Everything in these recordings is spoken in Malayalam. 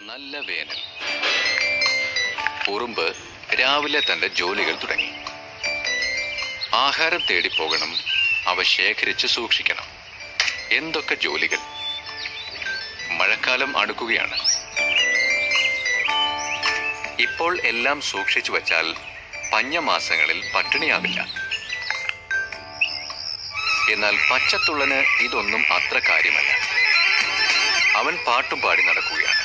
നല്ല വേനൽ ഉറുമ്പ് രാവിലെ തന്റെ ജോലികൾ തുടങ്ങി ആഹാരം തേടി പോകണം അവ ശേഖരിച്ച് സൂക്ഷിക്കണം എന്തൊക്കെ ജോലികൾ മഴക്കാലം അടുക്കുകയാണ് ഇപ്പോൾ എല്ലാം സൂക്ഷിച്ചു വച്ചാൽ പഞ്ഞമാസങ്ങളിൽ പട്ടിണിയാവില്ല എന്നാൽ പച്ചത്തുള്ളന് ഇതൊന്നും അത്ര കാര്യമല്ല അവൻ പാട്ടും പാടി നടക്കുകയാണ്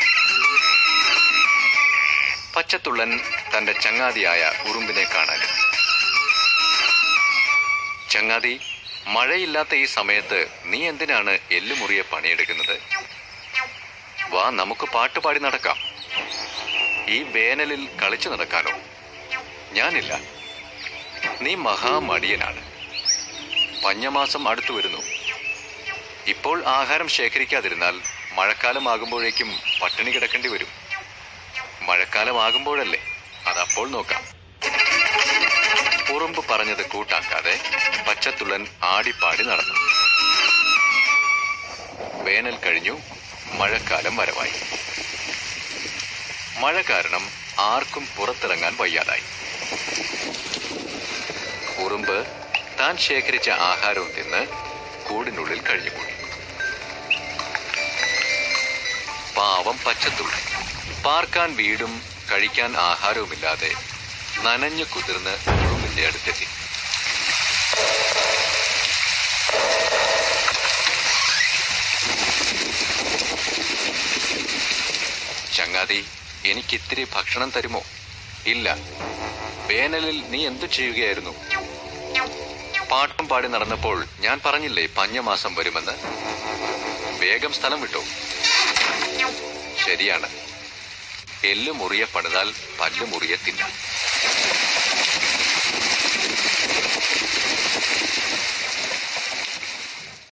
പച്ചത്തുള്ളൻ തന്റെ ചങ്ങാതിയായ ഉറുമ്പിനെ കാണാനെത്തി ചങ്ങാതി മഴയില്ലാത്ത ഈ സമയത്ത് നീ എന്തിനാണ് എല്ലുമുറിയെ പണിയെടുക്കുന്നത് വാ നമുക്ക് പാട്ടുപാടി നടക്കാം ഈ വേനലിൽ കളിച്ചു നടക്കാനോ ഞാനില്ല നീ മഹാമടിയനാണ് പഞ്ഞമാസം അടുത്തു വരുന്നു ഇപ്പോൾ ആഹാരം ശേഖരിക്കാതിരുന്നാൽ മഴക്കാലമാകുമ്പോഴേക്കും പട്ടിണി കിടക്കേണ്ടി വരും മഴക്കാലമാകുമ്പോഴല്ലേ അതപ്പോൾ നോക്കാം ഉറുമ്പ് പറഞ്ഞത് കൂട്ടാക്കാതെ പച്ചത്തുള്ളൻ ആടിപ്പാടി നടന്നു വേനൽ കഴിഞ്ഞു മഴക്കാലം വരവായി മഴ കാരണം ആർക്കും പുറത്തിറങ്ങാൻ വയ്യാതായി ഉറുമ്പ് താൻ ശേഖരിച്ച ആഹാരവും തിന്ന് കൂടിനുള്ളിൽ കഴിഞ്ഞുകൂടി പാവം പച്ചത്തുള്ളൻ പാർക്കാൻ വീടും കഴിക്കാൻ ആഹാരവുമില്ലാതെ നനഞ്ഞു കുതിർന്ന് ഉറുമ്പിന്റെ അടുത്തെത്തി ചങ്ങാതി എനിക്കിത്തിരി ഭക്ഷണം തരുമോ ഇല്ല വേനലിൽ നീ എന്തു ചെയ്യുകയായിരുന്നു പാട്ടും പാടി നടന്നപ്പോൾ ഞാൻ പറഞ്ഞില്ലേ പഞ്ഞമാസം വരുമെന്ന് വേഗം സ്ഥലം വിട്ടോ ശരിയാണ് എല്ല് മുറിയെ പണിതാൽ പല്ല് മുറിയെ തിന്നാം